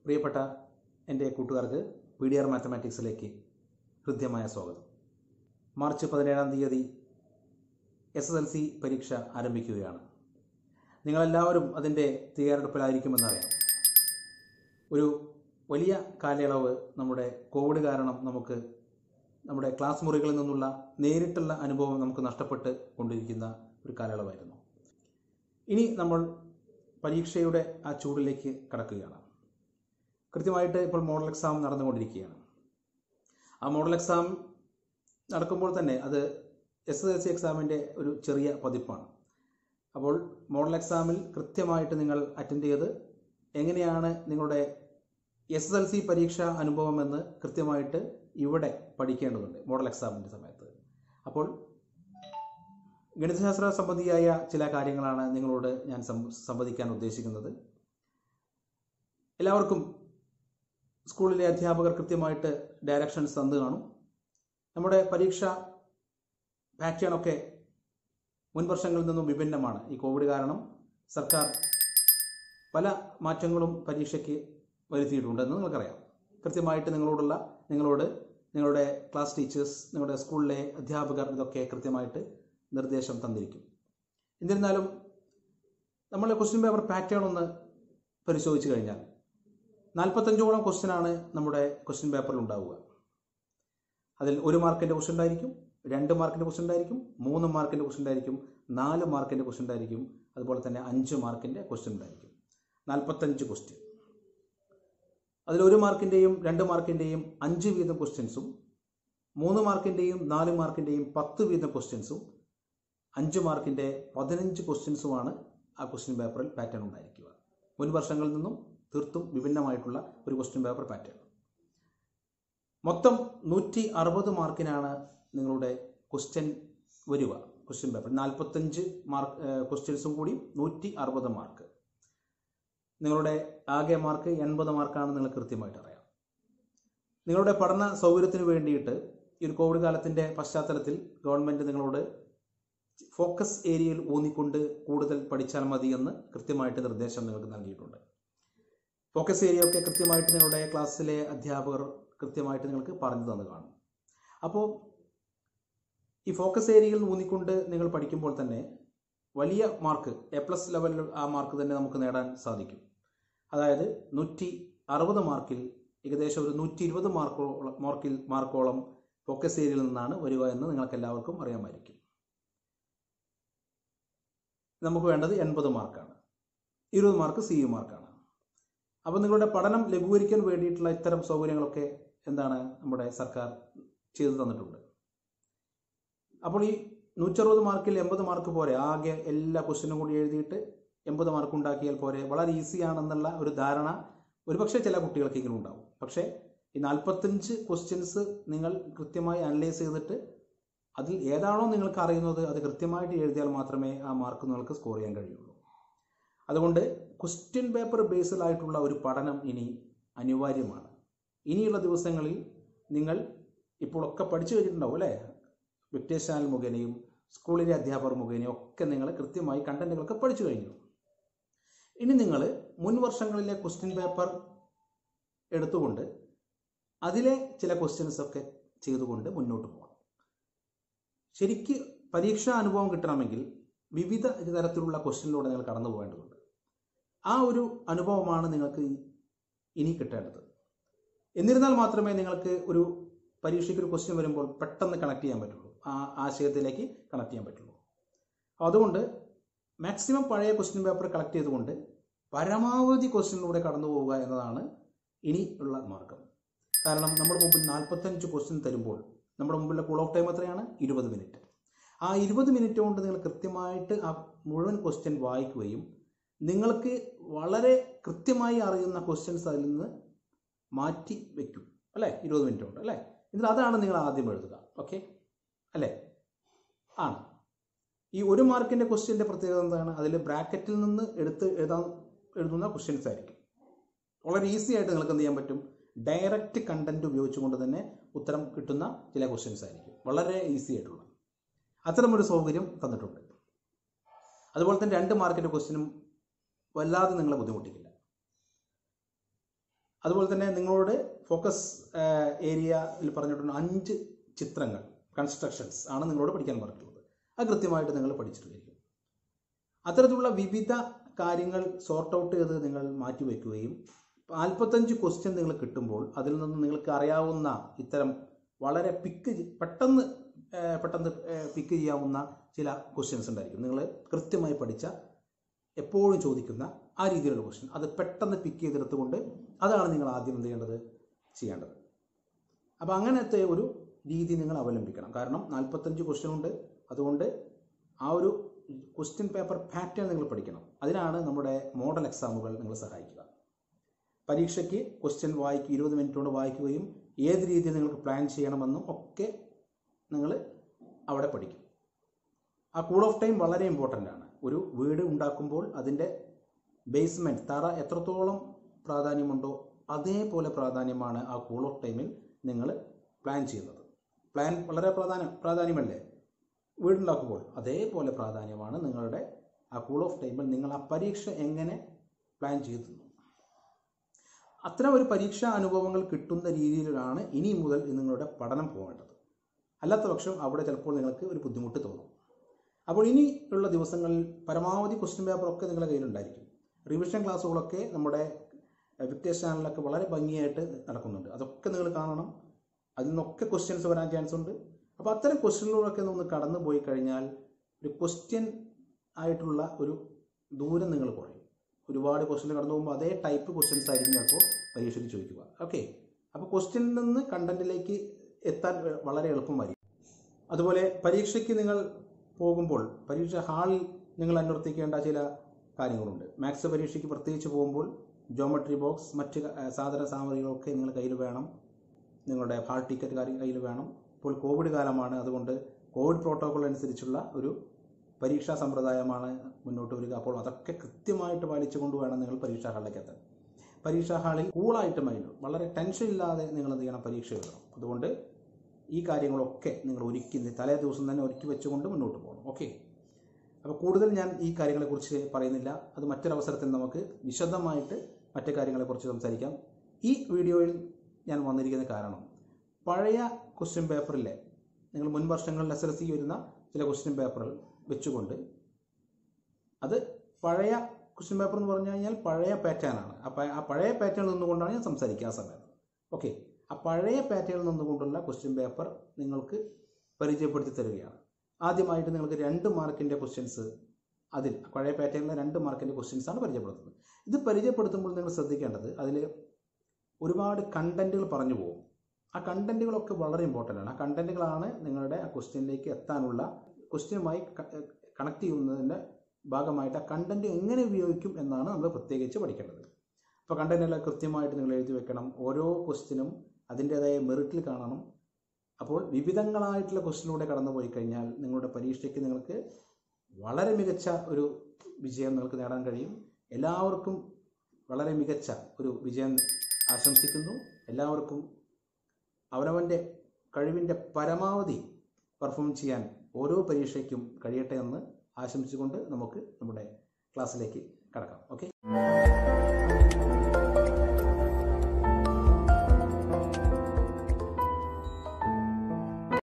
പ്രിയപ്പെട്ട എൻ്റെ കൂട്ടുകാർക്ക് പി ഡി ആർ മാത്തമാറ്റിക്സിലേക്ക് ഹൃദ്യമായ സ്വാഗതം മാർച്ച് പതിനേഴാം തീയതി എസ് എസ് എൽ സി പരീക്ഷ ആരംഭിക്കുകയാണ് നിങ്ങളെല്ലാവരും അതിൻ്റെ തയ്യാറെടുപ്പിലായിരിക്കുമെന്നറിയാം ഒരു വലിയ കാലയളവ് നമ്മുടെ കോവിഡ് കാരണം നമുക്ക് നമ്മുടെ ക്ലാസ് മുറികളിൽ നിന്നുള്ള നേരിട്ടുള്ള അനുഭവം നമുക്ക് നഷ്ടപ്പെട്ട് കൊണ്ടിരിക്കുന്ന ഒരു കാലയളവായിരുന്നു ഇനി നമ്മൾ പരീക്ഷയുടെ ആ ചൂടിലേക്ക് കടക്കുകയാണ് കൃത്യമായിട്ട് ഇപ്പോൾ മോഡൽ എക്സാം നടന്നുകൊണ്ടിരിക്കുകയാണ് ആ മോഡൽ എക്സാം നടക്കുമ്പോൾ തന്നെ അത് എസ് എസ് എൽ സി എക്സാമിൻ്റെ ഒരു ചെറിയ പതിപ്പാണ് അപ്പോൾ മോഡൽ എക്സാമിൽ കൃത്യമായിട്ട് നിങ്ങൾ അറ്റൻഡ് ചെയ്ത് എങ്ങനെയാണ് നിങ്ങളുടെ എസ് എസ് എൽ സി പരീക്ഷ അനുഭവമെന്ന് കൃത്യമായിട്ട് ഇവിടെ പഠിക്കേണ്ടതുണ്ട് മോഡൽ എക്സാമിൻ്റെ സമയത്ത് അപ്പോൾ ഗണിതശാസ്ത്ര സംബന്ധിയായ ചില കാര്യങ്ങളാണ് നിങ്ങളോട് ഞാൻ സം- സംവദിക്കാൻ ഉദ്ദേശിക്കുന്നത് എല്ലാവർക്കും സ്കൂളിലെ അധ്യാപകർ കൃത്യമായിട്ട് ഡയറക്ഷൻസ് തന്നു കാണും നമ്മുടെ പരീക്ഷ പാറ്റേണൊക്കെ മുൻ വർഷങ്ങളിൽ നിന്നും വിഭിന്നമാണ് ഈ കോവിഡ് കാരണം സർക്കാർ പല മാറ്റങ്ങളും പരീക്ഷയ്ക്ക് വരുത്തിയിട്ടുണ്ടെന്ന് നിങ്ങൾക്കറിയാം കൃത്യമായിട്ട് നിങ്ങളോടുള്ള നിങ്ങളോട് നിങ്ങളുടെ ക്ലാസ് ടീച്ചേഴ്സ് നിങ്ങളുടെ സ്കൂളിലെ അധ്യാപകർ ഇതൊക്കെ കൃത്യമായിട്ട് നിർദ്ദേശം തന്നിരിക്കും എന്നിരുന്നാലും നമ്മൾ ക്വസ്റ്റ്യൻ പേപ്പർ പാറ്റേൺ ഒന്ന് പരിശോധിച്ച് കഴിഞ്ഞാൽ നാൽപ്പത്തഞ്ചോളം ക്വസ്റ്റ്യനാണ് നമ്മുടെ ക്വസ്റ്റ്യൻ പേപ്പറിൽ ഉണ്ടാവുക അതിൽ ഒരു മാർക്കിൻ്റെ ക്വസ്റ്റ്യൻ ഉണ്ടായിരിക്കും രണ്ട് മാർക്കിൻ്റെ ക്വസ്റ്റ്യൻ ഉണ്ടായിരിക്കും മൂന്ന് മാർക്കിൻ്റെ ക്വസ്റ്റ്യൻ ഉണ്ടായിരിക്കും നാല് മാർക്കിൻ്റെ ക്വസ്റ്റ്യൻ ഉണ്ടായിരിക്കും അതുപോലെ തന്നെ അഞ്ച് മാർക്കിൻ്റെ ക്വസ്റ്റ്യൻ ഉണ്ടായിരിക്കും നാൽപ്പത്തഞ്ച് ക്വസ്റ്റ്യൻ അതിൽ ഒരു മാർക്കിൻ്റെയും രണ്ട് മാർക്കിൻ്റെയും അഞ്ച് വീതം ക്വസ്റ്റ്യൻസും മൂന്ന് മാർക്കിൻ്റെയും നാല് മാർക്കിൻ്റെയും പത്ത് വീതം ക്വസ്റ്റ്യൻസും അഞ്ച് മാർക്കിൻ്റെ പതിനഞ്ച് ക്വസ്റ്റ്യൻസുമാണ് ആ ക്വസ്റ്റ്യൻ പേപ്പറിൽ പാറ്റേൺ ഉണ്ടായിരിക്കുക മുൻ വർഷങ്ങളിൽ നിന്നും തീർത്തും വിഭിന്നമായിട്ടുള്ള ഒരു ക്വസ്റ്റ്യൻ പേപ്പർ പാറ്റേൺ മൊത്തം നൂറ്റി അറുപത് മാർക്കിനാണ് നിങ്ങളുടെ ക്വസ്റ്റ്യൻ വരിക ക്വസ്റ്റ്യൻ പേപ്പർ നാൽപ്പത്തഞ്ച് മാർക്ക് ക്വസ്റ്റ്യൻസും കൂടി നൂറ്റി അറുപത് മാർക്ക് നിങ്ങളുടെ ആകെ മാർക്ക് എൺപത് മാർക്കാണ് നിങ്ങൾ കൃത്യമായിട്ട് അറിയാം നിങ്ങളുടെ പഠന സൗകര്യത്തിന് വേണ്ടിയിട്ട് ഈ ഒരു കോവിഡ് കാലത്തിൻ്റെ പശ്ചാത്തലത്തിൽ ഗവൺമെൻറ് നിങ്ങളോട് ഫോക്കസ് ഏരിയയിൽ ഊന്നിക്കൊണ്ട് കൂടുതൽ പഠിച്ചാൽ മതി എന്ന് കൃത്യമായിട്ട് നിർദ്ദേശം നിങ്ങൾക്ക് നൽകിയിട്ടുണ്ട് ഫോക്കസ് ഏരിയ ഒക്കെ കൃത്യമായിട്ട് നിങ്ങളുടെ ക്ലാസ്സിലെ അധ്യാപകർ കൃത്യമായിട്ട് നിങ്ങൾക്ക് പറഞ്ഞു തന്നു കാണും അപ്പോൾ ഈ ഫോക്കസ് ഏരിയയിൽ ഊന്നിക്കൊണ്ട് നിങ്ങൾ പഠിക്കുമ്പോൾ തന്നെ വലിയ മാർക്ക് എ പ്ലസ് ലെവലിൽ ആ മാർക്ക് തന്നെ നമുക്ക് നേടാൻ സാധിക്കും അതായത് നൂറ്റി അറുപത് മാർക്കിൽ ഏകദേശം ഒരു നൂറ്റി ഇരുപത് മാർക്കോളം മാർക്കിൽ മാർക്കോളം ഫോക്കസ് ഏരിയയിൽ നിന്നാണ് വരിക എന്ന് നിങ്ങൾക്ക് എല്ലാവർക്കും അറിയാമായിരിക്കും നമുക്ക് വേണ്ടത് എൺപത് മാർക്കാണ് ഇരുപത് മാർക്ക് സി യു മാർക്കാണ് അപ്പോൾ നിങ്ങളുടെ പഠനം ലഘൂകരിക്കാൻ വേണ്ടിയിട്ടുള്ള ഇത്തരം സൗകര്യങ്ങളൊക്കെ എന്താണ് നമ്മുടെ സർക്കാർ ചെയ്തു തന്നിട്ടുണ്ട് അപ്പോൾ ഈ നൂറ്ററുപത് മാർക്കിൽ എൺപത് മാർക്ക് പോരെ ആകെ എല്ലാ ക്വസ്റ്റ്യനും കൂടി എഴുതിയിട്ട് എൺപത് മാർക്ക് ഉണ്ടാക്കിയാൽ പോരെ വളരെ ഈസി ആണെന്നുള്ള ഒരു ധാരണ ഒരുപക്ഷെ ചില കുട്ടികൾക്കെങ്കിലും ഉണ്ടാവും പക്ഷേ ഈ നാൽപ്പത്തഞ്ച് ക്വസ്റ്റ്യൻസ് നിങ്ങൾ കൃത്യമായി അനലൈസ് ചെയ്തിട്ട് അതിൽ ഏതാണോ നിങ്ങൾക്ക് അറിയുന്നത് അത് കൃത്യമായിട്ട് എഴുതിയാൽ മാത്രമേ ആ മാർക്ക് നിങ്ങൾക്ക് സ്കോർ ചെയ്യാൻ കഴിയുള്ളൂ അതുകൊണ്ട് ക്വസ്റ്റ്യൻ പേപ്പർ ബേസ്ഡ് ആയിട്ടുള്ള ഒരു പഠനം ഇനി അനിവാര്യമാണ് ഇനിയുള്ള ദിവസങ്ങളിൽ നിങ്ങൾ ഇപ്പോൾ ഒക്കെ പഠിച്ചു കഴിഞ്ഞിട്ടുണ്ടാവും അല്ലേ വിക്ടേഴ്സ് ചാനൽ മുഖേനയും സ്കൂളിലെ അധ്യാപകർ മുഖേനയും ഒക്കെ നിങ്ങൾ കൃത്യമായി കണ്ടന്റുകളൊക്കെ പഠിച്ചു കഴിഞ്ഞു ഇനി നിങ്ങൾ മുൻ വർഷങ്ങളിലെ ക്വസ്റ്റ്യൻ പേപ്പർ എടുത്തുകൊണ്ട് അതിലെ ചില ക്വസ്റ്റ്യൻസ് ഒക്കെ ചെയ്തുകൊണ്ട് മുന്നോട്ട് പോകണം ശരിക്ക് പരീക്ഷാ അനുഭവം കിട്ടണമെങ്കിൽ വിവിധ തരത്തിലുള്ള ക്വസ്റ്റ്യനിലൂടെ നിങ്ങൾ കടന്നു പോകേണ്ടതുണ്ട് ആ ഒരു അനുഭവമാണ് നിങ്ങൾക്ക് ഇനി കിട്ടേണ്ടത് എന്നിരുന്നാൽ മാത്രമേ നിങ്ങൾക്ക് ഒരു പരീക്ഷയ്ക്ക് ഒരു ക്വസ്റ്റ്യൻ വരുമ്പോൾ പെട്ടെന്ന് കണക്ട് ചെയ്യാൻ പറ്റുള്ളൂ ആ ആശയത്തിലേക്ക് കണക്ട് ചെയ്യാൻ പറ്റുള്ളൂ അപ്പോൾ അതുകൊണ്ട് മാക്സിമം പഴയ ക്വസ്റ്റ്യൻ പേപ്പർ കളക്ട് ചെയ്തുകൊണ്ട് പരമാവധി ക്വസ്റ്റ്യനിലൂടെ കടന്നു പോവുക എന്നതാണ് ഇനി ഉള്ള മാർഗം കാരണം നമ്മുടെ മുമ്പിൽ നാൽപ്പത്തഞ്ച് ക്വസ്റ്റ്യൻ തരുമ്പോൾ നമ്മുടെ മുമ്പിലെ കൂൾ ഓഫ് ടൈം എത്രയാണ് ഇരുപത് മിനിറ്റ് ആ ഇരുപത് മിനിറ്റ് കൊണ്ട് നിങ്ങൾ കൃത്യമായിട്ട് ആ മുഴുവൻ ക്വസ്റ്റ്യൻ വായിക്കുകയും നിങ്ങൾക്ക് വളരെ കൃത്യമായി അറിയുന്ന ക്വസ്റ്റ്യൻസ് അതിൽ നിന്ന് മാറ്റി വെക്കും അല്ലേ ഇരുപത് മിനിറ്റ് കൊണ്ട് അല്ലേ എന്നിട്ട് അതാണ് നിങ്ങൾ ആദ്യം എഴുതുക ഓക്കെ അല്ലേ ആണ് ഈ ഒരു മാർക്കിൻ്റെ ക്വസ്റ്റ്യൻ്റെ പ്രത്യേകത എന്താണ് അതിൽ ബ്രാക്കറ്റിൽ നിന്ന് എടുത്ത് എഴുതാൻ എഴുതുന്ന ക്വസ്റ്റ്യൻസ് ആയിരിക്കും വളരെ ഈസി ആയിട്ട് നിങ്ങൾക്ക് എന്ത് ചെയ്യാൻ പറ്റും ഡയറക്റ്റ് കണ്ടന്റ് ഉപയോഗിച്ചുകൊണ്ട് തന്നെ ഉത്തരം കിട്ടുന്ന ചില ക്വസ്റ്റ്യൻസ് ആയിരിക്കും വളരെ ഈസി ആയിട്ടുള്ള അത്തരമൊരു സൗകര്യം തന്നിട്ടുണ്ട് അതുപോലെ തന്നെ രണ്ട് മാർക്കിൻ്റെ ക്വസ്റ്റ്യനും വല്ലാതെ നിങ്ങളെ ബുദ്ധിമുട്ടിക്കില്ല അതുപോലെ തന്നെ നിങ്ങളോട് ഫോക്കസ് ഏരിയയിൽ പറഞ്ഞിട്ടുണ്ട് അഞ്ച് ചിത്രങ്ങൾ കൺസ്ട്രക്ഷൻസ് ആണ് നിങ്ങളോട് പഠിക്കാൻ പറഞ്ഞിട്ടുള്ളത് അത് കൃത്യമായിട്ട് നിങ്ങൾ പഠിച്ചിട്ടുണ്ടായിരിക്കും അത്തരത്തിലുള്ള വിവിധ കാര്യങ്ങൾ സോർട്ട് ഔട്ട് ചെയ്ത് നിങ്ങൾ മാറ്റിവെക്കുകയും നാൽപ്പത്തഞ്ച് ക്വസ്റ്റ്യൻ നിങ്ങൾ കിട്ടുമ്പോൾ അതിൽ നിന്ന് നിങ്ങൾക്ക് അറിയാവുന്ന ഇത്തരം വളരെ പിക്ക് പെട്ടെന്ന് ഏഹ്, പെട്ടെന്ന് പിക്ക് ചെയ്യാവുന്ന ചില ക്വസ്റ്റ്യൻസ് ഉണ്ടായിരിക്കും നിങ്ങൾ കൃത്യമായി പഠിച്ച എപ്പോഴും ചോദിക്കുന്ന ആ രീതിയിലുള്ള ക്വസ്റ്റ്യൻ അത് പെട്ടെന്ന് പിക്ക് ചെയ്തെടുത്തുകൊണ്ട് അതാണ് നിങ്ങൾ ആദ്യം എന്ത് ചെയ്യേണ്ടത് ചെയ്യേണ്ടത് അപ്പോൾ അങ്ങനത്തെ ഒരു രീതി നിങ്ങൾ അവലംബിക്കണം കാരണം നാൽപ്പത്തഞ്ച് ക്വസ്റ്റ്യൻ ഉണ്ട് അതുകൊണ്ട് ആ ഒരു ക്വസ്റ്റ്യൻ പേപ്പർ പാറ്റേൺ നിങ്ങൾ പഠിക്കണം അതിനാണ് നമ്മുടെ മോഡൽ എക്സാമുകൾ നിങ്ങളെ സഹായിക്കുക പരീക്ഷയ്ക്ക് ക്വസ്റ്റ്യൻ വായിക്കുക ഇരുപത് മിനിറ്റ് കൊണ്ട് വായിക്കുകയും ഏത് രീതിയിൽ നിങ്ങൾക്ക് പ്ലാൻ ചെയ്യണമെന്നും ഒക്കെ നിങ്ങൾ അവിടെ പഠിക്കും ആ കൂൾ ഓഫ് ടൈം വളരെ ഇമ്പോർട്ടൻ്റ് ആണ് ഒരു വീട് ഉണ്ടാക്കുമ്പോൾ അതിൻ്റെ ബേസ്മെൻറ്റ് തറ എത്രത്തോളം പ്രാധാന്യമുണ്ടോ അതേപോലെ പ്രാധാന്യമാണ് ആ കൂൾ ഓഫ് ടൈമിൽ നിങ്ങൾ പ്ലാൻ ചെയ്യുന്നത് പ്ലാൻ വളരെ പ്രാധാന്യം പ്രാധാന്യമല്ലേ വീടുണ്ടാക്കുമ്പോൾ അതേപോലെ പ്രാധാന്യമാണ് നിങ്ങളുടെ ആ കൂൾ ഓഫ് ടൈമിൽ നിങ്ങൾ ആ പരീക്ഷ എങ്ങനെ പ്ലാൻ ചെയ്തു അത്തരം ഒരു പരീക്ഷാ അനുഭവങ്ങൾ കിട്ടുന്ന രീതിയിലാണ് ഇനി മുതൽ നിങ്ങളുടെ പഠനം പോകേണ്ടത് അല്ലാത്ത പക്ഷം അവിടെ ചിലപ്പോൾ നിങ്ങൾക്ക് ഒരു ബുദ്ധിമുട്ട് തോന്നും അപ്പോൾ ഇനി ഉള്ള ദിവസങ്ങളിൽ പരമാവധി ക്വസ്റ്റ്യൻ പേപ്പറൊക്കെ നിങ്ങളുടെ കയ്യിലുണ്ടായിരിക്കും റിവിഷൻ ക്ലാസ്സുകളൊക്കെ നമ്മുടെ വിക്ടേഴ്സ് ചാനലിലൊക്കെ വളരെ ഭംഗിയായിട്ട് നടക്കുന്നുണ്ട് അതൊക്കെ നിങ്ങൾ കാണണം അതിൽ നിന്നൊക്കെ ക്വസ്റ്റ്യൻസ് വരാൻ ചാൻസ് ഉണ്ട് അപ്പോൾ അത്തരം ക്വസ്റ്റ്യനുകളൊക്കെ ഒന്ന് കടന്നു പോയി കഴിഞ്ഞാൽ ഒരു ക്വസ്റ്റ്യൻ ആയിട്ടുള്ള ഒരു ദൂരം നിങ്ങൾ കുറയും ഒരുപാട് ക്വസ്റ്റ്യൻ കടന്നു പോകുമ്പോൾ അതേ ടൈപ്പ് ക്വസ്റ്റ്യൻസ് ആയിരിക്കും ചിലപ്പോൾ പരീക്ഷയ്ക്ക് ചോദിക്കുക ഓക്കെ അപ്പോൾ ക്വസ്റ്റ്യനിൽ നിന്ന് കണ്ടന്റിലേക്ക് എത്താൻ വളരെ എളുപ്പമായിരിക്കും അതുപോലെ പരീക്ഷയ്ക്ക് നിങ്ങൾ പോകുമ്പോൾ പരീക്ഷ ഹാളിൽ നിങ്ങൾ അനുവർത്തിക്കേണ്ട ചില കാര്യങ്ങളുണ്ട് മാത്സ് പരീക്ഷയ്ക്ക് പ്രത്യേകിച്ച് പോകുമ്പോൾ ജോമെട്രി ബോക്സ് മറ്റ് ക- സാധന സാമഗ്രികളൊക്കെ നിങ്ങൾ കയ്യിൽ വേണം നിങ്ങളുടെ ഹാൾ ടിക്കറ്റ് കാര്യം കയ്യിൽ വേണം ഇപ്പോൾ കോവിഡ് കാലമാണ് അതുകൊണ്ട് കോവിഡ് പ്രോട്ടോകോൾ അനുസരിച്ചുള്ള ഒരു പരീക്ഷാ സമ്പ്രദായമാണ് മുന്നോട്ട് വരിക അപ്പോൾ അതൊക്കെ കൃത്യമായിട്ട് പാലിച്ചുകൊണ്ട് വേണം നിങ്ങൾ പരീക്ഷാ ഹാളിലേക്ക് എത്താൻ പരീക്ഷാ ഹാളിൽ കൂളായിട്ട് മൈൻഡ് വളരെ ടെൻഷൻ ഇല്ലാതെ നിങ്ങൾ എന്ത് ചെയ്യണം പരീക്ഷ എഴുതണം അതുകൊണ്ട് ഈ കാര്യങ്ങളൊക്കെ നിങ്ങൾ ഒരുക്കി തലേ ദിവസം തന്നെ ഒരുക്കി വെച്ചുകൊണ്ട് മുന്നോട്ട് പോകണം ഓക്കെ അപ്പോൾ കൂടുതൽ ഞാൻ ഈ കാര്യങ്ങളെക്കുറിച്ച് പറയുന്നില്ല അത് മറ്റൊരവസരത്തിൽ നമുക്ക് വിശദമായിട്ട് മറ്റു കാര്യങ്ങളെക്കുറിച്ച് സംസാരിക്കാം ഈ വീഡിയോയിൽ ഞാൻ വന്നിരിക്കുന്ന കാരണം പഴയ ക്വസ്റ്റ്യൻ പേപ്പറിലെ നിങ്ങൾ മുൻ വർഷങ്ങളിൽ എസ് എൽ സി വരുന്ന ചില ക്വസ്റ്റ്യൻ പേപ്പറുകൾ വെച്ചുകൊണ്ട് അത് പഴയ ക്വസ്റ്റ്യൻ പേപ്പർ എന്ന് പറഞ്ഞു കഴിഞ്ഞാൽ പഴയ പാറ്റേൺ ആണ് ആ പ- ആ പഴയ പാറ്റേണിൽ നിന്നുകൊണ്ടാണ് ഞാൻ സംസാരിക്കുക ആ സമയത്ത് ഓക്കെ ആ പഴയ പാറ്റേണിൽ നിന്നുകൊണ്ടുള്ള ക്വസ്റ്റ്യൻ പേപ്പർ നിങ്ങൾക്ക് പരിചയപ്പെടുത്തി തരികയാണ് ആദ്യമായിട്ട് നിങ്ങൾക്ക് രണ്ട് മാർക്കിൻ്റെ ക്വസ്റ്റ്യൻസ് അതിൽ പഴയ പാറ്റേണിലെ രണ്ട് മാർക്കിൻ്റെ ക്വസ്റ്റ്യൻസ് ആണ് പരിചയപ്പെടുത്തുന്നത് ഇത് പരിചയപ്പെടുത്തുമ്പോൾ നിങ്ങൾ ശ്രദ്ധിക്കേണ്ടത് അതിൽ ഒരുപാട് കണ്ടന്റുകൾ പറഞ്ഞു പോകും ആ കണ്ടന്റുകളൊക്കെ വളരെ ഇമ്പോർട്ടൻ്റ് ആണ് ആ കണ്ടന്റുകളാണ് നിങ്ങളുടെ ആ ക്വസ്റ്റ്യനിലേക്ക് എത്താനുള്ള ക്വസ്റ്റ്യനുമായി കണക്ട് ചെയ്യുന്നതിൻ്റെ ഭാഗമായിട്ട് ആ കണ്ടന്റ് എങ്ങനെ ഉപയോഗിക്കും എന്നാണ് നമ്മൾ പ്രത്യേകിച്ച് പഠിക്കേണ്ടത് അപ്പോൾ കണ്ടന്റെല്ലാം കൃത്യമായിട്ട് നിങ്ങൾ എഴുതി വെക്കണം ഓരോ ക്വസ്റ്റ്യനും അതിൻ്റേതായ മെറിറ്റിൽ കാണണം അപ്പോൾ വിവിധങ്ങളായിട്ടുള്ള ക്വസ്റ്റ്യനിലൂടെ കടന്നു പോയി കഴിഞ്ഞാൽ നിങ്ങളുടെ പരീക്ഷയ്ക്ക് നിങ്ങൾക്ക് വളരെ മികച്ച ഒരു വിജയം നിങ്ങൾക്ക് നേടാൻ കഴിയും എല്ലാവർക്കും വളരെ മികച്ച ഒരു വിജയം ആശംസിക്കുന്നു എല്ലാവർക്കും അവനവൻ്റെ കഴിവിൻ്റെ പരമാവധി പെർഫോം ചെയ്യാൻ ഓരോ പരീക്ഷയ്ക്കും കഴിയട്ടെ എന്ന് ആശംസിച്ചുകൊണ്ട് നമുക്ക് നമ്മുടെ ക്ലാസ്സിലേക്ക് കടക്കാം ഓക്കെ